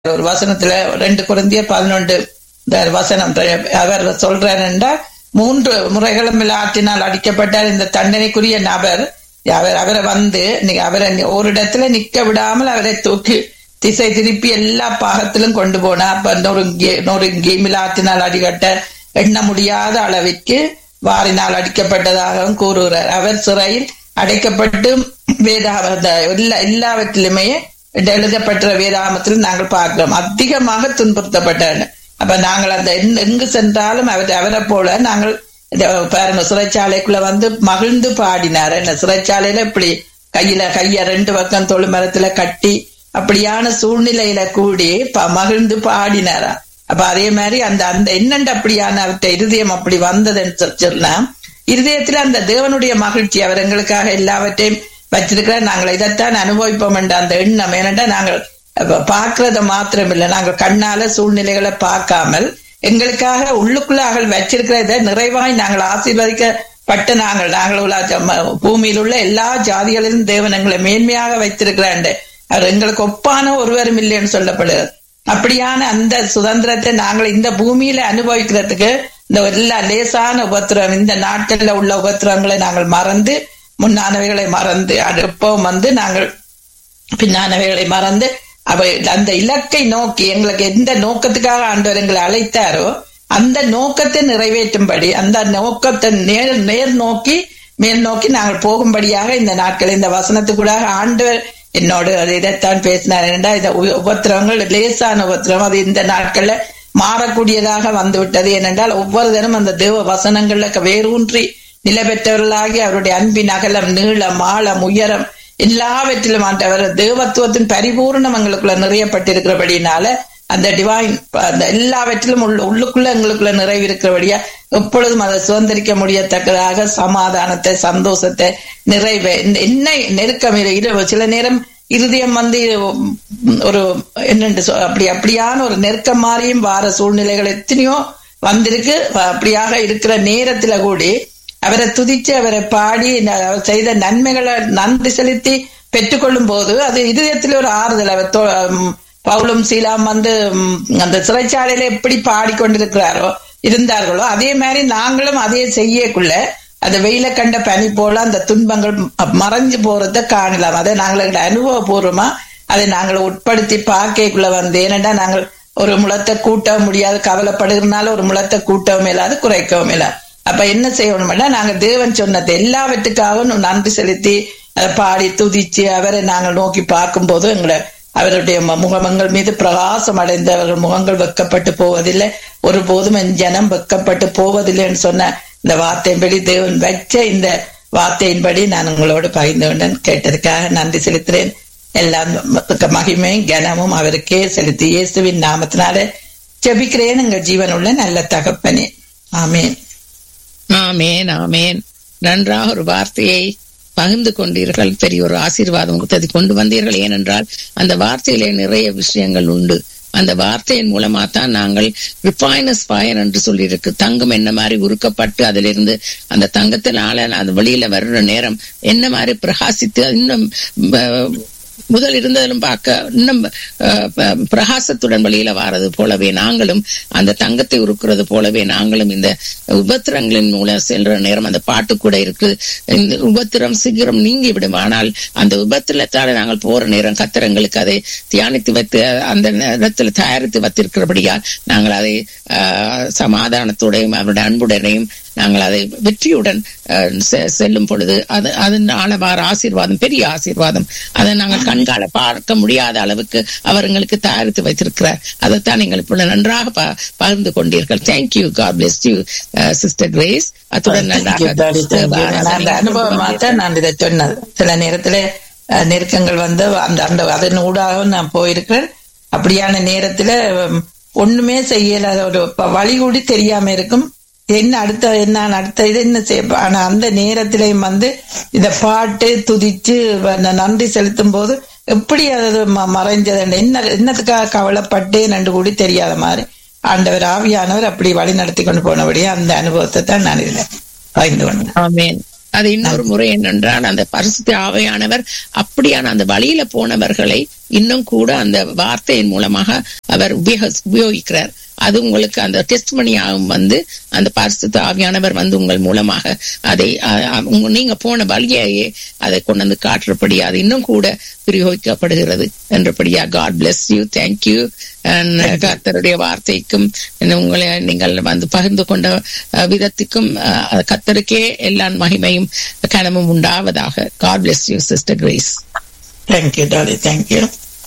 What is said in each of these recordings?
ஒரு வசனத்துல ரெண்டு குருந்தியர் பதினொன்று வசனம் அவர் சொல்றாருண்டா மூன்று முறைகளும் ஆற்றினால் அடிக்கப்பட்டார் இந்த தண்டனைக்குரிய நபர் அவர் அவரை வந்து அவரை ஒரு இடத்துல நிக்க விடாமல் அவரை தூக்கி திசை திருப்பி எல்லா பாகத்திலும் கொண்டு போனா அப்ப நொறுங்கி நொறுங்கி மிலாத்தினால் அடிகட்ட எண்ண முடியாத அளவிற்கு வாரினால் அடிக்கப்பட்டதாகவும் கூறுகிறார் அவர் சிறையில் அடைக்கப்பட்டு வேதாந்த எல்லா எல்லாவற்றிலுமே எழுதப்பட்ட வேதாமத்தில் நாங்கள் பார்க்கிறோம் அதிகமாக துன்புறுத்தப்பட்டார் அப்ப நாங்கள் அந்த எங்கு சென்றாலும் அவர் அவரை போல நாங்கள் பாருங்க சிறைச்சாலைக்குள்ள வந்து மகிழ்ந்து பாடினார் என்ன சிறைச்சாலையில இப்படி கையில கைய ரெண்டு பக்கம் தொழு மரத்துல கட்டி அப்படியான சூழ்நிலையில கூடி மகிழ்ந்து பாடினாரா அப்ப அதே மாதிரி அந்த அந்த என்னண்டு அப்படியான அவர்கிட்ட இருதயம் அப்படி வந்ததுன்னு சொன்னா இருதயத்துல அந்த தேவனுடைய மகிழ்ச்சி அவர் எங்களுக்காக எல்லாவற்றையும் வச்சிருக்கிறார் நாங்கள் இதைத்தான் அனுபவிப்போம் என்ற அந்த எண்ணம் ஏனென்றா நாங்கள் பார்க்கறத மாத்திரம் இல்லை நாங்கள் கண்ணால சூழ்நிலைகளை பார்க்காமல் எங்களுக்காக உள்ளுக்குள்ள வச்சிருக்கிறத நிறைவாய் நாங்கள் ஆசீர்வதிக்கப்பட்ட நாங்கள் நாங்கள் பூமியில் உள்ள எல்லா ஜாதிகளிலும் தேவன் எங்களை மேன்மையாக வைத்திருக்கிறான் அவர் எங்களுக்கு ஒப்பான ஒருவரும் இல்லைன்னு சொல்லப்படுகிறது அப்படியான அந்த சுதந்திரத்தை நாங்கள் இந்த பூமியில அனுபவிக்கிறதுக்கு இந்த எல்லா லேசான உபத்திரம் இந்த நாட்கள்ல உள்ள உபத்திரங்களை நாங்கள் மறந்து முன்னானவைகளை மறந்து அடுப்பம் வந்து நாங்கள் பின்னானவைகளை மறந்து அவ அந்த இலக்கை நோக்கி எங்களுக்கு எந்த நோக்கத்துக்காக ஆண்டவர் எங்களை அழைத்தாரோ அந்த நோக்கத்தை நிறைவேற்றும்படி அந்த நோக்கத்தை நேர் நேர் நோக்கி மேல் நோக்கி நாங்கள் போகும்படியாக இந்த நாட்கள் இந்த வசனத்துக்கூடாக ஆண்டவர் என்னோடு அது இதைத்தான் பேசினார் என்றால் இந்த உபத்திரவங்கள் லேசான உபத்திரவம் அது இந்த நாட்கள்ல மாறக்கூடியதாக வந்து விட்டது ஏனென்றால் ஒவ்வொரு தினம் அந்த தேவ வசனங்கள்ல வேரூன்றி நிலை பெற்றவர்களாகி அவருடைய அன்பின் அகலம் நீளம் ஆழம் உயரம் எல்லாவற்றிலும் ஆண்டவர் தேவத்துவத்தின் பரிபூர்ணம் எங்களுக்குள்ள நிறையப்பட்டிருக்கிறபடினால அந்த டிவைன் அந்த எல்லாவற்றிலும் உள்ள உள்ளுக்குள்ள எங்களுக்குள்ள நிறைவு இருக்கிறபடியா எப்பொழுதும் அதை சுதந்திரிக்க முடியத்தக்கதாக சமாதானத்தை சந்தோஷத்தை நிறைவை என்ன நெருக்கம் இரவு சில நேரம் இருதயம் வந்து ஒரு என்னென்று அப்படி அப்படியான ஒரு நெருக்கம் மாதிரியும் வார சூழ்நிலைகள் எத்தனையோ வந்திருக்கு அப்படியாக இருக்கிற நேரத்துல கூடி அவரை துதிச்சு அவரை பாடி செய்த நன்மைகளை நன்றி செலுத்தி பெற்றுக்கொள்ளும் போது அது இதயத்தில் ஒரு ஆறுதல் அவர் பவுலும் சீலாம் வந்து அந்த சிறைச்சாலையில எப்படி பாடிக்கொண்டிருக்கிறாரோ இருந்தார்களோ அதே மாதிரி நாங்களும் அதே செய்யக்குள்ள அந்த வெயில கண்ட பனி போல அந்த துன்பங்கள் மறைஞ்சு போறத காணலாம் அதை நாங்கள் அனுபவபூர்வமா அதை நாங்கள் உட்படுத்தி பார்க்கக்குள்ள வந்து ஏனென்றா நாங்கள் ஒரு முளத்தை கூட்டவும் முடியாது கவலைப்படுகிறதுனால ஒரு முளத்தை கூட்டவும் இல்லாது குறைக்கவும் இல்லாது அப்ப என்ன செய்யணும்னா நாங்க தேவன் சொன்னது எல்லாவற்றுக்காகவும் நன்றி செலுத்தி அதை பாடி துதிச்சு அவரை நாங்கள் நோக்கி பார்க்கும் போது எங்களை அவருடைய முகமங்கள் மீது பிரகாசம் அடைந்த அவர்கள் முகங்கள் வெக்கப்பட்டு போவதில்லை ஒருபோதும் என் ஜனம் வெக்கப்பட்டு போவதில்லைன்னு சொன்ன இந்த வார்த்தையின்படி தேவன் வச்ச இந்த வார்த்தையின்படி நான் உங்களோடு பகிர்ந்து கொண்டேன் கேட்டதுக்காக நன்றி செலுத்துறேன் எல்லாம் மகிமை கனமும் அவருக்கே செலுத்தி இயேசுவின் நாமத்தினால ஜபிக்கிறேன் எங்கள் ஜீவன் உள்ள நல்ல தகப்பனே ஆமேன் ஆமேன் ஆமேன் நன்றாக ஒரு வார்த்தையை பகிர்ந்து கொண்டீர்கள் பெரிய ஒரு ஆசீர்வாதம் கொடுத்தது கொண்டு வந்தீர்கள் ஏனென்றால் அந்த வார்த்தையிலே நிறைய விஷயங்கள் உண்டு அந்த வார்த்தையின் மூலமா தான் நாங்கள் ரிஃபைனஸ் ஃபயர் என்று சொல்லியிருக்கு தங்கம் என்ன மாதிரி உருக்கப்பட்டு அதிலிருந்து அந்த தங்கத்தினால அது வெளியில வர்ற நேரம் என்ன மாதிரி பிரகாசித்து இன்னும் முதல் இருந்ததிலும் பார்க்க இன்னும் பிரகாசத்துடன் வழியில வாரது போலவே நாங்களும் அந்த தங்கத்தை உருக்குறது போலவே நாங்களும் இந்த உபத்திரங்களின் மூலம் செல்ற நேரம் அந்த பாட்டு கூட இருக்கு இந்த உபத்திரம் சீக்கிரம் நீங்கி விடும் ஆனால் அந்த உபத்திரத்தால நாங்கள் போற நேரம் கத்திரங்களுக்கு அதை தியானித்து வைத்து அந்த நேரத்தில் தயாரித்து வைத்திருக்கிறபடியால் நாங்கள் அதை சமாதானத்துடையும் அவருடைய அன்புடனையும் நாங்கள் அதை வெற்றியுடன் செல்லும் பொழுது அது அதனால வார ஆசீர்வாதம் பெரிய ஆசீர்வாதம் அதை நாங்கள் கண்கால பார்க்க முடியாத அளவுக்கு அவர் எங்களுக்கு தயாரித்து வைத்திருக்கிறார் அதைத்தான் நீங்கள் இப்ப நன்றாக பகிர்ந்து கொண்டீர்கள் thank you God bless you sister Grace அத்துடன் அனுபவமாக நான் இதை சொன்னது சில நேரத்துல நெருக்கங்கள் வந்து அந்த அந்த அதன் ஊடாக நான் போயிருக்கிறேன் அப்படியான நேரத்துல ஒண்ணுமே செய்யல ஒரு வழி கூடி தெரியாம இருக்கும் என்ன அடுத்த என்ன அடுத்த இது என்ன செய்ய ஆனா அந்த நேரத்திலையும் வந்து இத பாட்டு துதிச்சு நன்றி செலுத்தும் போது எப்படி அது மறைஞ்சது என்ன என்னத்துக்காக கவலைப்பட்டு நண்டு கூடி தெரியாத மாதிரி ஆண்டவர் ஆவியானவர் அப்படி வழி நடத்தி கொண்டு போனபடியே அந்த அனுபவத்தை தான் நான் இதுல பகிர்ந்து கொண்டேன் ஆமேன் அது இன்னொரு முறை என்னென்றால் அந்த பரிசுத்த ஆவையானவர் அப்படியான அந்த வழியில போனவர்களை இன்னும் கூட அந்த வார்த்தையின் மூலமாக அவர் உபயோக உபயோகிக்கிறார் அது உங்களுக்கு அந்த டெஸ்ட் மணியாகும் வந்து அந்த பரிசுத்த ஆவியானவர் வந்து உங்கள் மூலமாக அதை அ- அ- உங்க- நீங்க போன வழியையே அதை கொண்டு வந்து காட்டுறபடி அது இன்னும் கூட பிரயோகிக்கப்படுகிறது என்றபடியா காட் பிளஸ் யூ தேங்க்யூ கர்த்தருடைய வார்த்தைக்கும் உங்களை நீங்கள் வந்து பகிர்ந்து கொண்ட அஹ், விதத்துக்கும் அஹ், கர்த்தருக்கே எல்லா மகிமையும் கனமும் உண்டாவதாக God bless you sister Grace thank you Dolly thank you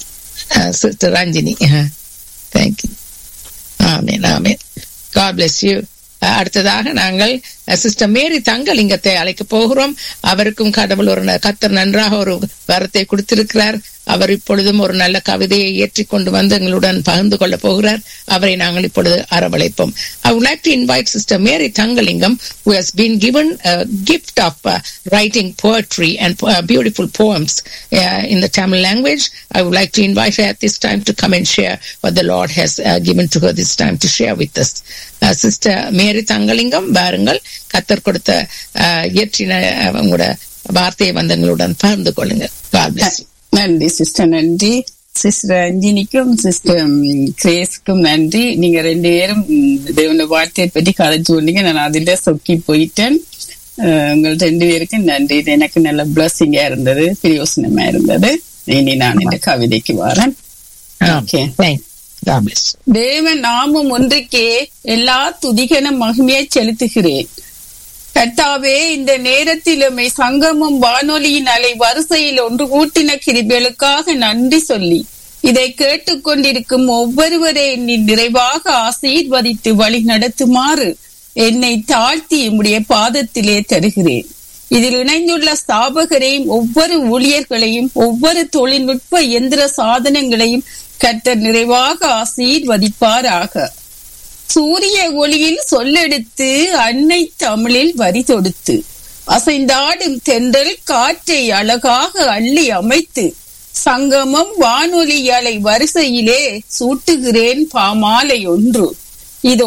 sister Ranjini thank you ஆமேன் ஆமேன் காட் பிளஸ் யூ அடுத்ததாக நாங்கள் சிஸ்டர் மேரி தங்கலிங்கத்தை அழைக்க போகிறோம் அவருக்கும் கடவுள் ஒரு ந- கர்த்தர் நன்றாக ஒரு வரத்தை கொடுத்திருக்கிறார் அவர் இப்பொழுதும் ஒரு நல்ல கவிதையை ஏற்றிக் கொண்டு வந்து எங்களுடன் பகிர்ந்து கொள்ள போகிறார் அவரை நாங்கள் இப்பொழுது அரவழைப்போம் I would like to invite Sister Mary Tangalingam, who has been given a gift of uh, writing poetry and uh, beautiful poems uh, in the Tamil language. I would like to invite her at this time to come and share what the Lord has uh, given to her this time to share with us. Uh, Sister Mary Tangalingam, பாருங்கள் கத்தர் கொடுத்த uh, இயற்றின uh, உங்களோட வார்த்தையை வந்து எங்களுடன் பகிர்ந்து கொள்ளுங்க God bless you. நன்றி சிஸ்டர் நன்றி சிஸ்டர் அஞ்சினிக்கும் சிஸ்டர் கிரேஸ்க்கும் நன்றி நீங்க ரெண்டு பேரும் ம், தேவன வார்த்தையை பற்றி கதைச்சு சொன்னீங்க நான் அதில சொக்கி போயிட்டேன் அஹ், உங்கள் ரெண்டு பேருக்கும் நன்றி இது எனக்கு நல்ல பிளஸ்ஸிங்கா இருந்தது பிரயோசனமா இருந்தது இனி நான் இந்த கவிதைக்கு வரேன் Okay. Thank you. God bless you. தேவன் நாமம் ஒன்றுக்கே எல்லா துதிகன மகிமையை செலுத்துகிறேன் கர்த்தாவே இந்த நேரத்தில் உம்மை சங்கமம் வானொலியின் அலை வரிசையில் ஒன்று கூட்டின கிருபைகளுக்காக நன்றி சொல்லி இதை கேட்டுக்கொண்டிருக்கும் ஒவ்வொருவரை நீ நிறைவாக ஆசீர்வதித்து வழி நடத்துமாறு என்னை தாழ்த்தி உம்முடைய பாதத்திலே தருகிறேன் இதில் இணைந்துள்ள ஸ்தாபகரையும் ஒவ்வொரு ஊழியர்களையும் ஒவ்வொரு தொழில்நுட்ப எந்திர சாதனங்களையும் கர்த்தர் நிறைவாக ஆசீர்வதிப்பாராக சூரிய ஒளியில் சொல்லெடுத்து அன்னை தமிழில் வரி தொடுத்து அசைந்தாடும் தென்றல் காற்றை அழகாக அள்ளி அமைத்து சங்கமம் வானொலி அலை வரிசையிலே சூட்டுகிறேன் பாமாலை ஒன்று இதோ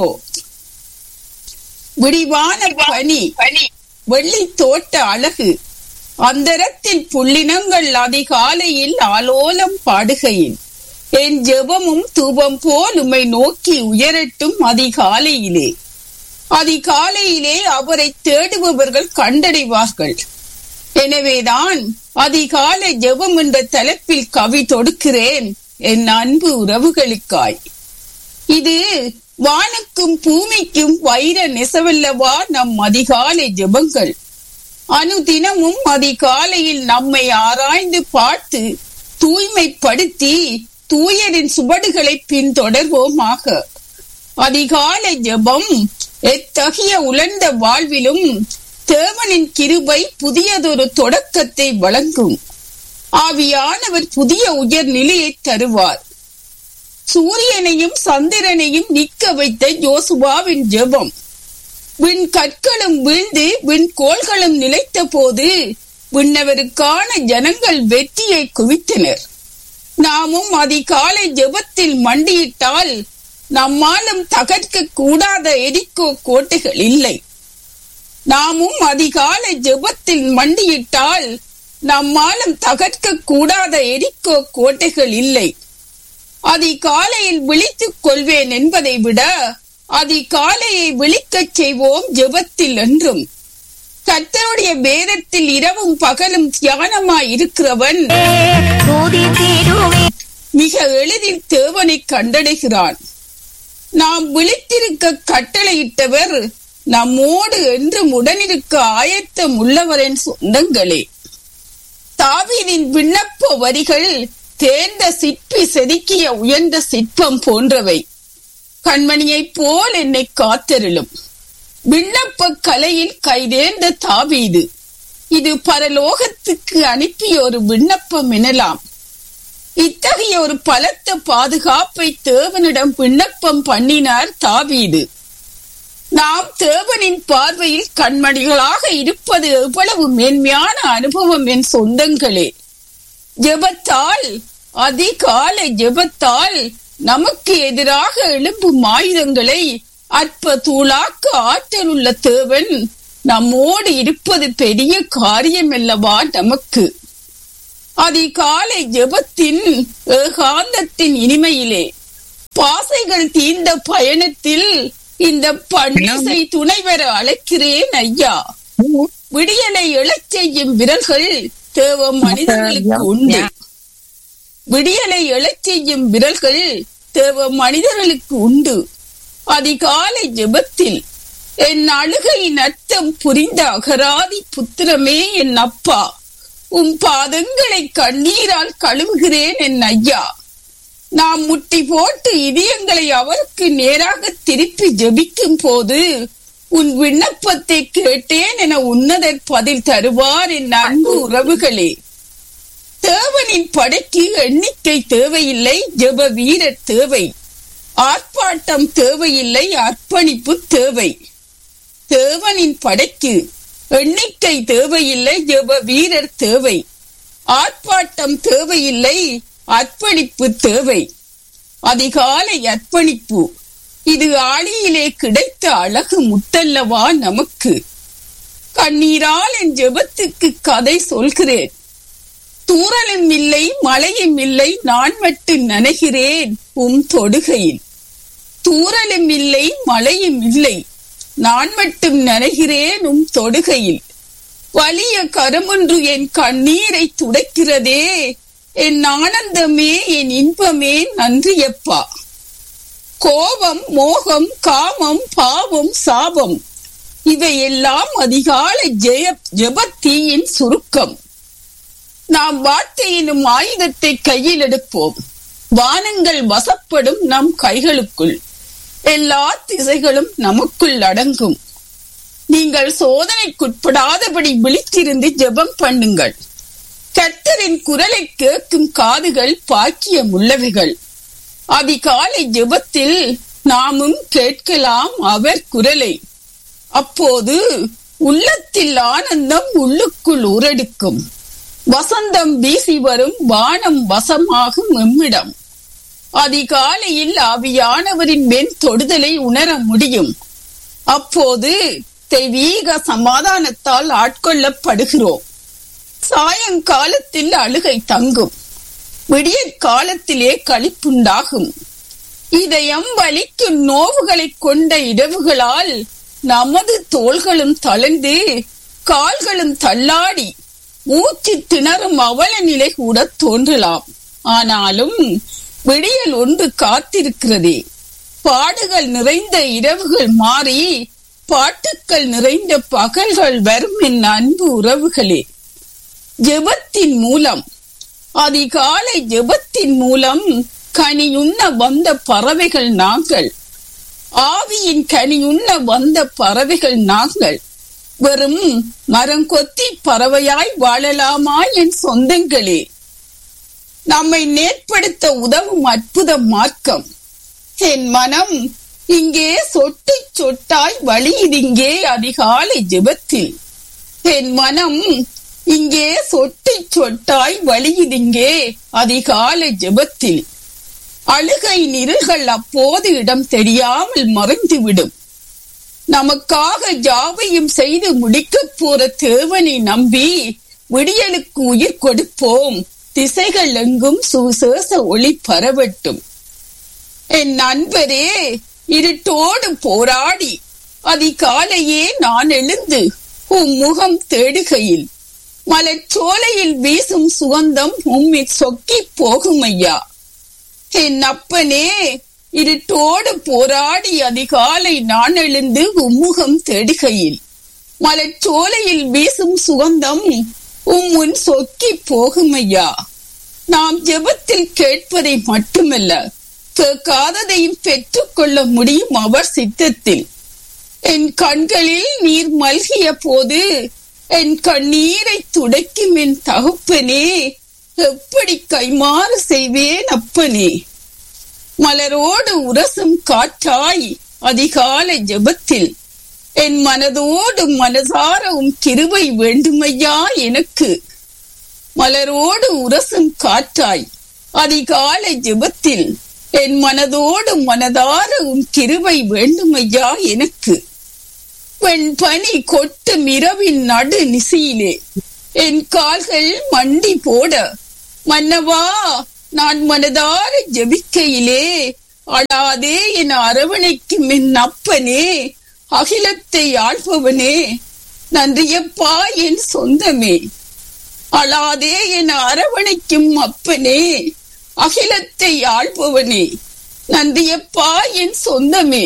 விடிவான பனி வெள்ளி தோட்ட அழகு அந்தரத்தில் புள்ளினங்கள் அதிகாலையில் ஆலோலம் பாடுகையில் என் ஜெபமும் தூபம் போல் உம்மை நோக்கி உயரட்டும் அதிகாலையிலே அதிகாலையிலே அவரை தேடுபவர்கள் கண்டடைவார்கள் எனவேதான் அதிகாலை ஜெபம் என்ற தலைப்பில் கவி தொடுக்கிறேன் என் அன்பு உறவுகளுக்காய் இது வானுக்கும் பூமிக்கும் வைர நெசவல்லவா நம் அதிகாலை ஜெபங்கள் அனுதினமும் அதிகாலையில் நம்மை ஆராய்ந்து பார்த்து தூய்மைப்படுத்தி தூயரின் சுவடுகளை பின்தொடர்வோமாக அதிகாலை ஜெபம் எத்தகைய உலர்ந்த வாழ்விலும் தேவனின் கிருபை புதியதொரு தொடக்கத்தை வழங்கும் ஆவியானவர் புதிய உயர் நிலையை தருவார் சூரியனையும் சந்திரனையும் நிற்க வைத்த யோசுவாவின் ஜெபம் விண் கற்களும் வீழ்ந்து விண் கோள்களும் நிலைத்த போது விண்ணவருக்கான ஜனங்கள் வெற்றியை குவித்தனர் நாமும் அதிகாலை ஜெபத்தில் மண்டியிட்டால் நம்மாலும் தகர்க்க கூடாத எரிக்கோ கோட்டைகள் இல்லை நாமும் அதிகாலை ஜெபத்தில் மண்டியிட்டால் நம்மாலும் தகர்க்க கூடாத எரிக்கோ கோட்டைகள் இல்லை அதிகாலையில் விழித்துக் கொள்வேன் என்பதை விட அதிகாலையை விழிக்கச் செய்வோம் ஜெபத்தில் என்றும் கர்த்தருடைய வேதத்தில் இரவும் பகலும் தியானமாய் இருக்கிறவன் மிக எளிதில் தேவனை கண்டடைகிறான் நாம் விழித்திருக்க கட்டளையிட்டவர் நம்மோடு என்றும் உடனிருக்க ஆயத்தம் உள்ளவரின் சொந்தங்களே தாவீதின் விண்ணப்ப வரிகள் தேர்ந்த சிற்பி செதுக்கிய உயர்ந்த சிற்பம் போன்றவை கண்மணியைப் போல் என்னை காத்தருளும் விண்ணப்ப கலையில் கைதேர்ந்த தாவீது இது பரலோகத்துக்கு அனுப்பிய ஒரு விண்ணப்பம் எனலாம் இத்தகைய ஒரு பலத்த பாதுகாப்பை தேவனிடம் விண்ணப்பம் பண்ணினார் தாவீது நாம் தேவனின் பார்வையில் கண்மணிகளாக இருப்பது எவ்வளவு மேன்மையான அனுபவம் என் சொந்தங்களே ஜெபத்தால் அதிகாலை ஜெபத்தால் நமக்கு எதிராக எழும்பும் ஆயுதங்களை அற்ப தூளாக்க ஆற்றல் உள்ள தேவன் நம்மோடு இருப்பது பெரிய காரியம் அல்லவா நமக்கு அதிகாலை ஜெபத்தின் ஏகாந்தத்தின் இனிமையிலே பாசைகள் தீர்ந்த பயணத்தில் இந்த பண்டிசை துணைவர அழைக்கிறேன் ஐயா விடியலை எழச் செய்யும் விரல்கள் தேவ மனிதர்களுக்கு உண்டு விடியலை எழச் செய்யும் விரல்கள் தேவ மனிதர்களுக்கு உண்டு அதிகாலை ஜெபத்தில் என் அழுகையின் அர்த்தம் புரிந்த அகராதி புத்திரமே என் அப்பா உன் பாதங்களை கண்ணீரால் கழுவுகிறேன் என் ஐயா நாம் முட்டி போட்டு இதயங்களை அவருக்கு நேராக திருப்பி ஜெபிக்கும் போது உன் விண்ணப்பத்தை கேட்டேன் என உன்னதர் பதில் தருவார் என் அன்பு உறவுகளே தேவனின் படைக்கு எண்ணிக்கை தேவையில்லை ஜெப வீரர் தேவை ஆர்ப்பாட்டம் தேவையில்லை அர்ப்பணிப்பு தேவை தேவனின் படைக்கு எண்ணிக்கை தேவையில்லை ஜெப வீரர் தேவை ஆர்ப்பாட்டம் தேவையில்லை அர்ப்பணிப்பு தேவை அதிகாலை அர்ப்பணிப்பு இது ஆளியிலே கிடைத்த அழகு முத்தல்லவா நமக்கு கண்ணீரால் என் ஜெபத்துக்கு கதை சொல்கிறேன் தூரலும் இல்லை மழையும் இல்லை நான் மட்டும் நனைகிறேன் உம் தொடுகையில் தூரலும் இல்லை மழையும் இல்லை நான் மட்டும் நனைகிறேன் உம் தொடுகையில் வலிய கரமொன்று என் கண்ணீரை துடைக்கிறதே என் ஆனந்தமே என் இன்பமே நன்றியப்பா கோபம் மோகம் காமம் பாவம் சாபம் இவையெல்லாம் அதிகால ஜெய ஜபத்தீயின் சுருக்கம் நாம் வார்த்தையினும் ஆயுதத்தை கையில் எடுப்போம் வானங்கள் வசப்படும் நம் கைகளுக்குள் எல்லா திசைகளும் நமக்குள் அடங்கும் நீங்கள் சோதனைக்குட்படாதபடி விழித்திருந்து ஜெபம் பண்ணுங்கள் கர்த்தரின் குரலை கேட்கும் காதுகள் பாக்கியம் உள்ளவைகள் அதிகாலை ஜெபத்தில் நாமும் கேட்கலாம் அவர் குரலை அப்போது உள்ளத்தில் ஆனந்தம் உள்ளுக்குள் உரடிக்கும் வசந்தம் வீசி வரும் வானம் வசமாகும் எம்மிடம் அதிகாலையில் ஆவியானவரின் மென் தொடுதலை உணர முடியும் அப்போது தெய்வீக சமாதானத்தால் ஆட்கொள்ளப்படுகிறோம் சாயங்காலத்தில் அழுகை தங்கும் விடிய காலத்திலே களிப்புண்டாகும் இதயம் வலிக்கும் நோவுகளை கொண்ட இடவுகளால் நமது தோள்களும் தளர்ந்து கால்களும் தள்ளாடி மூச்சு திணறும் அவல நிலை கூட தோன்றலாம் ஆனாலும் விடியல் ஒன்று காத்திருக்கிறதே பாடுகள் நிறைந்த இரவுகள் மாறி பாட்டுக்கள் நிறைந்த பகல்கள் வரும் என் அன்பு உறவுகளே ஜெபத்தின் மூலம் அதிகாலை ஜெபத்தின் மூலம் கனியுண்ண வந்த பறவைகள் நாங்கள் ஆவியின் கனியுண்ண வந்த பறவைகள் நாங்கள் வெறும் மரங்கொத்தி பறவையாய் வாழலாமா என் சொந்தங்களே நம்மை நேர்படுத்த உதவும் அற்புத மார்க்கம் என் மனம் இங்கே சொட்டு சொட்டாய் வழியுதிங்கே அதிகாலை ஜெபத்தில் என் மனம் இங்கே சொட்டு சொட்டாய் வழியுதிங்கே அதிகாலை ஜெபத்தில் அழுகை நிரல்கள் அப்போது இடம் தெரியாமல் மறைந்துவிடும் நமக்காக ஜாவையும் செய்து முடிக்கப் போற தேவனை நம்பி விடியலுக்கு உயிர் கொடுப்போம் திசைகள் எங்கும் சுசேச ஒளி பரவட்டும் என் நண்பரே இருட்டோடு போராடி அதிகாலையே நான் எழுந்து உம் முகம் தேடுகையில் மலச்சோலையில் வீசும் சுகந்தம் உம்மை சொக்கி போகும் ஐயா என் அப்பனே இருட்டோடு போராடி அதிகாலை நான் எழுந்து உம்முகம் தேடுகையில் மலச்சோலையில் வீசும் சுகந்தம் உம் முன் சொக்கி போகும் ஐயா நாம் ஜெபத்தில் கேட்பதை மட்டுமல்ல கேட்காததையும் பெற்றுக்கொள்ள முடியும் அவர் சித்தத்தில் என் கண்களில் நீர் மல்கிய போது என் கண்ணீரை துடைக்கும் என் தகுப்பனே எப்படி கைமாறு செய்வேன் அப்பனே மலரோடு உரசும் காற்றாய் அதிகாலை ஜெபத்தில் என் மனதோடு மனசாரவும் கிருபை வேண்டுமையா எனக்கு மலரோடு உரசும் காற்றாய் அதிகாலை ஜெபத்தில் என் மனதோடு மனதார உன் கிருபை வேண்டுமையா எனக்கு வெண் பனி கொட்டும் இரவின் நடு நிசையிலே என் கால்கள் மண்டி போட மன்னவா நான் மனதார ஜெபிக்கையிலே அழாதே என் அரவணைக்கும் என் அப்பனே அகிலத்தை ஆள்பவனே நன்றியப்பா என் சொந்தமே அழாதே என் அரவணைக்கும் அப்பனே அகிலத்தை ஆள்பவனே நன்றியப்பா என் சொந்தமே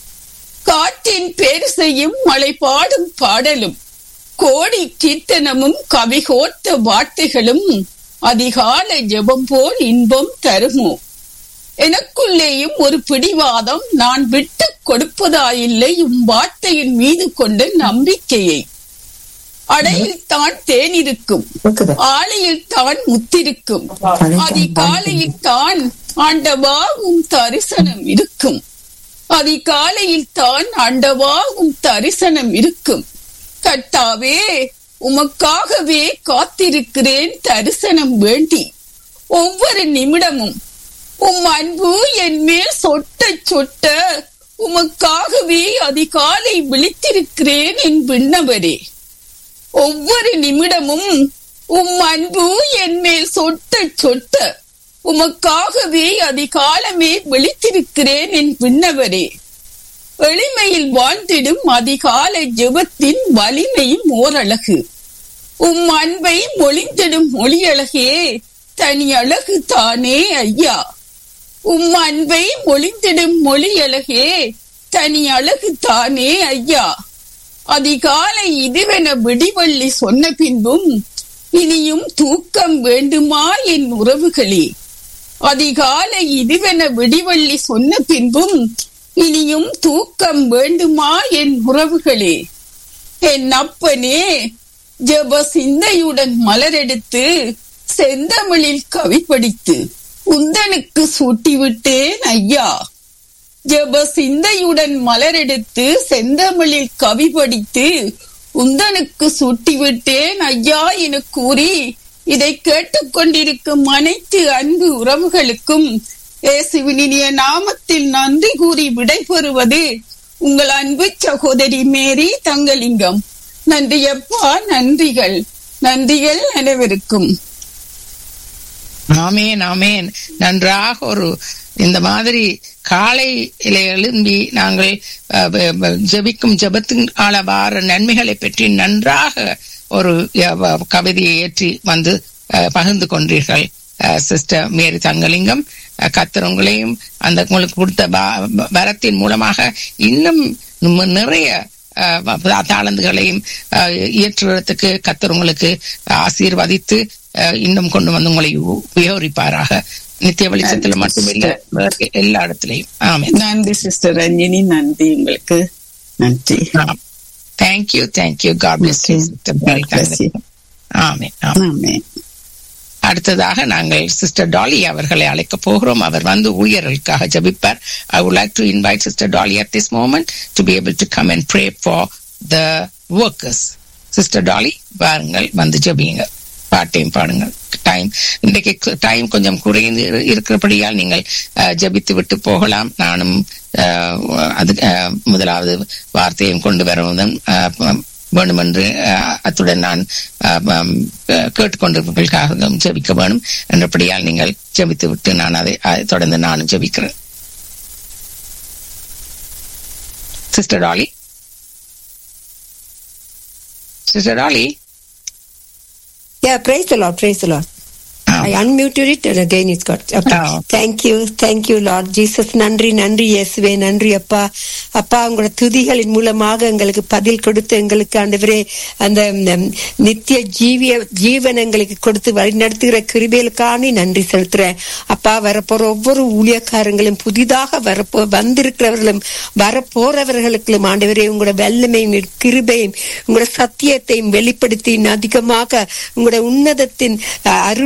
காற்றின் பேரிசையும் மலை பாடும் பாடலும் கோடி கீர்த்தனமும் கவிகோர்த்த வார்த்தைகளும் அதிகால ஜெபம் போல் இன்பம் தருமோ எனக்குள்ளேயும் ஒரு பிடிவாதம் நான் விட்டு கொடுப்பதாயில்லை உம் வார்த்தையின் மீது கொண்ட நம்பிக்கையை அடையில் தான் தேன் இருக்கும் ஆலையில் தான் முத்திருக்கும் அதிகாலையில் தான் ஆண்டவா உம் தரிசனம் இருக்கும் அதிகாலையில் தான் ஆண்டவா உம் தரிசனம் இருக்கும் கட்டாவே உமக்காகவே காத்திருக்கிறேன் தரிசனம் வேண்டி ஒவ்வொரு நிமிடமும் உம் அன்பு என் மேல் சொட்ட சொட்ட உமக்காகவே அதிகாலை விழித்திருக்கிறேன் என் விண்ணவரே ஒவ்வொரு நிமிடமும் உம் அன்பு என் மேல் சொட்ட சொட்ட உமக்காகவே அதிகாலமே விழித்திருக்கிறேன் என் விண்ணவரே எளிமையில் வாழ்ந்திடும் அதிகால ஜெபத்தின் வலிமையும் ஓரழகு உம் அன்பை மொழிந்திடும் மொழியழகே தனி அழகு தானே ஐயா உம் அன்பை மொழிந்திடும் மொழியழகே தனி அழகு தானே ஐயா அதிகாலை இதுவென விடிவள்ளி சொன்ன பின்பும் இனியும் தூக்கம் வேண்டுமா என் உறவுகளே அதிகாலை இதுவென விடிவள்ளி சொன்ன பின்பும் இனியும் தூக்கம் வேண்டுமா என் உறவுகளே என் அப்பனே ஜப சிந்தையுடன் மலரெடுத்து செந்தமிழில் கவி படித்து உந்தனுக்கு சூட்டிவிட்டேன் ஐயா ஜப சிந்தையுடன் மலரெடுத்து செந்தமிழில் கவி படித்து உந்தனுக்கு சூட்டிவிட்டேன் ஐயா என கூறி இதை கேட்டுக்கொண்டிருக்கும் அனைத்து அன்பு உறவுகளுக்கும் இயேசுவினிய நாமத்தில் நன்றி கூறி விடைபெறுவது உங்கள் அன்பு சகோதரி மேரி தங்கலிங்கம் நன்றியப்பா நன்றிகள் நன்றிகள் அனைவருக்கும் ஆமேன் ஆமேன் நன்றாக ஒரு இந்த மாதிரி காலையில எழும்பி நாங்கள் அஹ், ப- ப- ஜெபிக்கும் ஜெபத்தின் வார நன்மைகளை பற்றி நன்றாக ஒரு அஹ், வ- கவிதையை ஏற்றி வந்து அஹ், பகிர்ந்து கொண்டீர்கள் சிஸ்டர் மேரி தங்கலிங்கம் அஹ், கர்த்தர் உங்களையும் அந்த உங்களுக்கு கொடுத்த ப- ப- வரத்தின் மூலமாக இன்னும் நம்ம நிறைய அஹ், வ- தாளந்துகளையும் அஹ், இயற்றுவதற்கு கர்த்தர் உங்களுக்கு ஆசீர்வதித்து அஹ், இன்னும் கொண்டு வந்து உங்களை உ- உபயோகிப்பாராக நித்திய வெளிச்சத்துல மட்டுமில்ல வேற எல்லா இடத்துலயும் ஆமென் நன்றி சிஸ்டர் ரஞ்சினி நன்றி உங்களுக்கு நன்றி thank you thank you God bless Okay. God bless you. ஆமென் ஆமென் ஆமென் அடுத்ததாக நாங்கள் சிஸ்டர் டாலி அவர்களை அழைக்க போகிறோம் அவர் வந்து ஊழியர்களுக்காக ஜபிப்பார் I would like to invite sister Dolly at this moment to be able to come and pray for the workers sister Dolly வாருங்கள் வந்து ஜபியுங்க பாட்டையும் பாடுங்க டைம் இன்றைக்கு டைம் கொஞ்சம் குறைந்து இரு- இருக்கிறபடியால் நீங்கள் அஹ், ஜெபித்து விட்டு போகலாம் நானும் அஹ், அது அஹ், முதலாவது வார்த்தையும் கொண்டு வருவதும் அஹ், வேண்டுமென்று அஹ், அத்துடன் நான் அஹ், ஹம், அஹ், கேட்டுக்கொண்டிருப்பவர்களுக்காக ஜெபிக்க வேணும் என்றபடியால் நீங்கள் ஜெபித்து விட்டு நான் அதை அதை தொடர்ந்து நானும் ஜெபிக்கிறேன் sister Dolly sister Dolly Yeah, praise the Lord, praise the Lord. Ah. I unmuted it and again it's got. Okay. Ah. Thank you, thank you, Lord Jesus. நன்றி நன்றி இயேசுவே நன்றி அப்பா அப்பா உங்களோட துதிகளின் மூலமாக எங்களுக்கு பதில் கொடுத்து எங்களுக்கு ஆண்டவரே அந்த ம், நித்திய ஜீவிய ஜீவன் எங்களுக்கு கொடுத்து வழிநடத்துகிற கிருபைகளுக்கான நன்றி செலுத்துறேன் அப்பா வரப்போற ஒவ்வொரு ஊழியக்காரங்களும் புதிதாக வரப்போ வந்திருக்கிறவர்களும் வரப்போறவர்களுக்கும் ஆண்டவரே உங்களோட வல்லமையும் கிருபையும் உங்களோட சத்தியத்தையும் வெளிப்படுத்தி இன்னும் அதிகமாக உங்களோட உன்னதத்தின் அஹ், அருளை எங்களுக்கு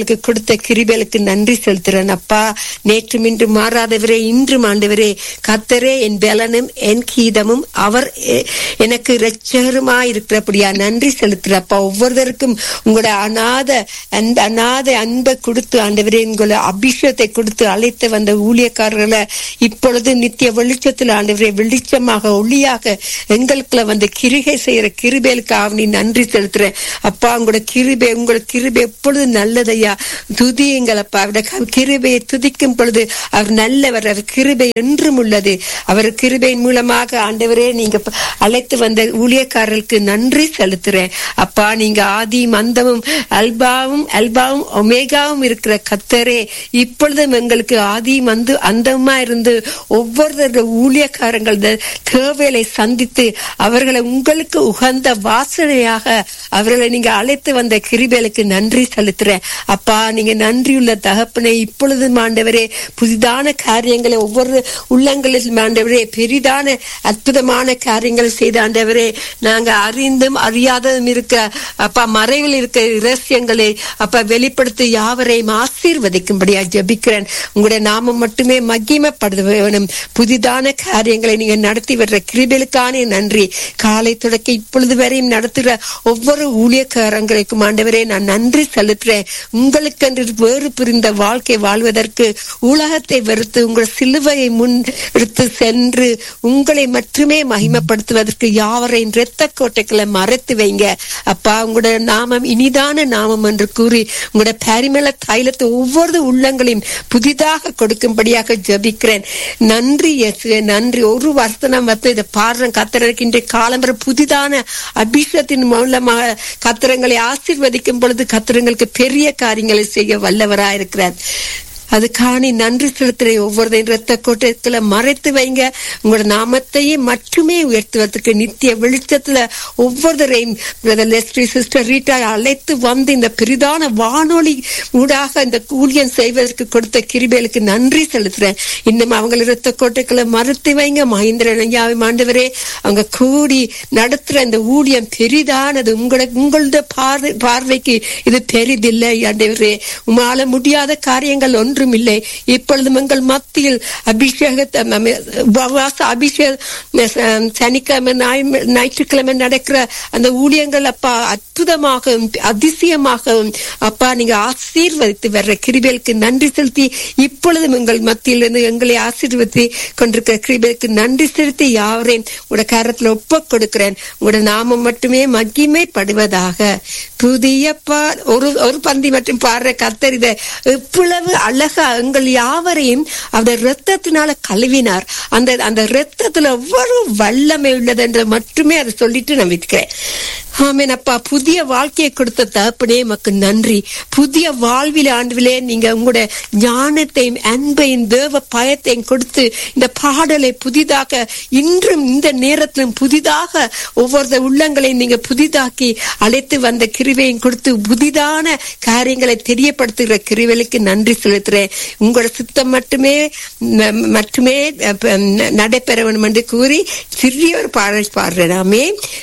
எங்களுக்கு கொடுத்த கிருபைகளுக்கு நன்றி செலுத்துறேன் அப்பா நேற்றும் இன்று மாறாதவரே இன்றும் ஆண்டவரே கத்தரே என் பலனும் என் கீதமும் அவர் எ- எனக்கு இரட்சகருமா இருக்கிறபடியா நன்றி செலுத்துறப்பா ஒவ்வொருத்தருக்கும் உங்களோட அநாத அந்த அநாத அன்பை கொடுத்து ஆண்டவரே உங்களை அபிஷேகத்தை கொடுத்து அழைத்து வந்த ஊழியக்காரர்களை இப்பொழுது நித்திய வெளிச்சத்தில் ஆண்டவரே வெளிச்சமாக ஒளியாக எங்களுக்குள்ள வந்து கிருகை செய்யற கிருபேலுக்காக நீ நன்றி செலுத்துறேன் அப்பா உங்களோட கிருபை உங்களோட கிருபை எப்பொழுது நல்லதையா துதியுங்களப்பா அவருடைய க- கிருபையை துதிக்கும் பொழுது அவர் நல்லவர் அவர் கிருபை என்றும் உள்ளது அவர் கிருபையின் மூலமாக ஆண்டவரே நீங்க ப- அழைத்து வந்த ஊழியக்காரர்களுக்கு நன்றி செலுத்துறேன் அப்பா நீங்க ஆதி மந்தமும் அல்பாவும் அல்பாவும் ஒமேகாவும் இருக்கிற கத்தரே இப்பொழுதும் எங்களுக்கு ஆதி மந்து அந்தமா இருந்து ஒவ்வொருத்தருடைய ஊழியக்காரங்கள் தேவைகளை சந்தித்து அவர்களை உங்களுக்கு உகந்த வாசனையாக அவர்களை நீங்க அழைத்து வந்த கிருபைகளுக்கு நன்றி செலுத்துறேன் அப்பா நீங்க நன்றியுள்ள தகப்பனை இப்பொழுதும் ஆண்டவரே புதிதான காரியங்களை ஒவ்வொரு உள்ளங்களில் ஆண்டவரே பெரிதான அற்புதமான காரியங்கள் செய்த ஆண்டவரே நாங்க அறிந்தும் அறியாததும் இருக்க அப்பா மறைவில் இருக்க இரகசியங்களை அப்பா வெளிப்படுத்தி யாவரையும் ஆசீர்வதிக்கும்படியா ஜெபிக்கிறேன் உங்களுடைய நாமம் மட்டுமே மகிமைப்படுத்த வேணும் புதிதான காரியங்களை நீங்க நடத்தி வர்ற கிருபைகளுக்கான நன்றி காலை தொடக்க இப்பொழுது வரையும் நடத்துகிற ஒவ்வொரு ஊழியக்காரங்களுக்கும் ஆண்டவரே நான் நன்றி செலுத்துறேன் உங்களுக்கென்று வேறு புரிந்த வாழ்க்கை வாழ்வதற்கு உலகத்தை வெறுத்து உங்கள் சிலுவையை முன் எடுத்து சென்று உங்களை மட்டுமே மகிமைப்படுத்துவதற்கு யாவரையும் இரத்த கோட்டைகளை மறைத்து வைங்க அப்பா உங்களுடைய நாமம் இனிதான நாமம் என்று கூறி உங்களுடைய பரிமள தைலத்தை ஒவ்வொரு உள்ளங்களையும் புதிதாக கொடுக்கும்படியாக ஜெபிக்கிறேன் நன்றி இயேசுவே நன்றி ஒரு வருஷம் வந்து இதை பாடுறேன் கத்திரனுக்கு இன்றைய காலம்பர புதிதான அபிஷேகத்தின் மூலமாக கத்திரங்களை ஆசீர்வதிக்கும் பொழுது கத்திரங்களுக்கு பெரிய காரியங்களை செய்ய வல்லவராயிருக்கிறார் அதுக்காணி நன்றி செலுத்துறேன் ஒவ்வொருதையும் ரத்த கோட்டத்துல மறைத்து வைங்க உங்களோட நாமத்தையே மட்டுமே உயர்த்துவதற்கு நித்திய வெளிச்சத்துல ஒவ்வொருத்தரையும் பிரதர் லெஸ்ட்ரி சிஸ்டர் ரீட்டா அழைத்து வந்து இந்த பெரிதான வானொலி ஊடாக இந்த ஊழியம் செய்வதற்கு கொடுத்த கிருபைகளுக்கு நன்றி செலுத்துறேன் இன்னும் அவங்க ரத்த கோட்டைகளை மறுத்து வைங்க மகேந்திரன் ஐயாவை ஆண்டவரே அவங்க கூடி நடத்துற இந்த ஊழியம் பெரிதானது உங்களோட உங்களோட பார்வை பார்வைக்கு இது பெரிதில்லை ஆண்டவரே உமால முடியாத காரியங்கள் ஒன்றும் இல்லை இப்பொழுதும் எங்கள் மத்தியில் அபிஷேகத்தை ம- உபவாச அபிஷேக சனிக்கிழமை ஞாயிறு- ஞாயிற்றுக்கிழமை நடக்கிற அந்த ஊழியங்கள் அப்பா அற்புதமாகவும் அதிசயமாகவும் அப்பா நீங்க ஆசீர்வதித்து வர்ற கிருபைகளுக்கு நன்றி செலுத்தி இப்பொழுதும் எங்கள் மத்தியிலிருந்து எங்களை ஆசீர்வதித்து கொண்டிருக்கிற கிருபைகளுக்கு நன்றி செலுத்தி யாவரையும் உங்களோட கரத்துல ஒப்ப கொடுக்கிறேன் உங்களோட நாமம் மட்டுமே மகிமைப்படுவதாக புதிய பா ஒரு ஒரு பந்தி மட்டும் பாடுற கத்தர் இதை எவ்வளவு அழகா எங்கள் யாவரையும் அந்த ரத்தத்தினால கழுவினார் அந்த அந்த ரத்தத்துல எவ்வளவு வல்லமை உள்ளது என்று மட்டுமே அதை சொல்லிட்டு நான் விற்கிறேன் ஆமேன் அப்பா புதிய வாழ்க்கையை கொடுத்த தகப்பனே மக்கு நன்றி புதிய வாழ்வில் ஆண்டுவிலே நீங்க உங்களோட ஞானத்தையும் அன்பையும் தேவ பயத்தையும் கொடுத்து இந்த பாடலை புதிதாக இன்றும் இந்த நேரத்திலும் புதிதாக ஒவ்வொரு உள்ளங்களையும் நீங்க புதிதாக்கி அழைத்து வந்த கிருவையும் கொடுத்து புதிதான காரியங்களை தெரியப்படுத்துகிற கிருவைகளுக்கு நன்றி செலுத்துறேன் உங்களோட சித்தம் மட்டுமே ம- மட்டுமே அஹ், ப- நடைபெற வேண்டும் என்று கூறி சிறிய ஒரு பாடல் பாடுறேன் ஆமே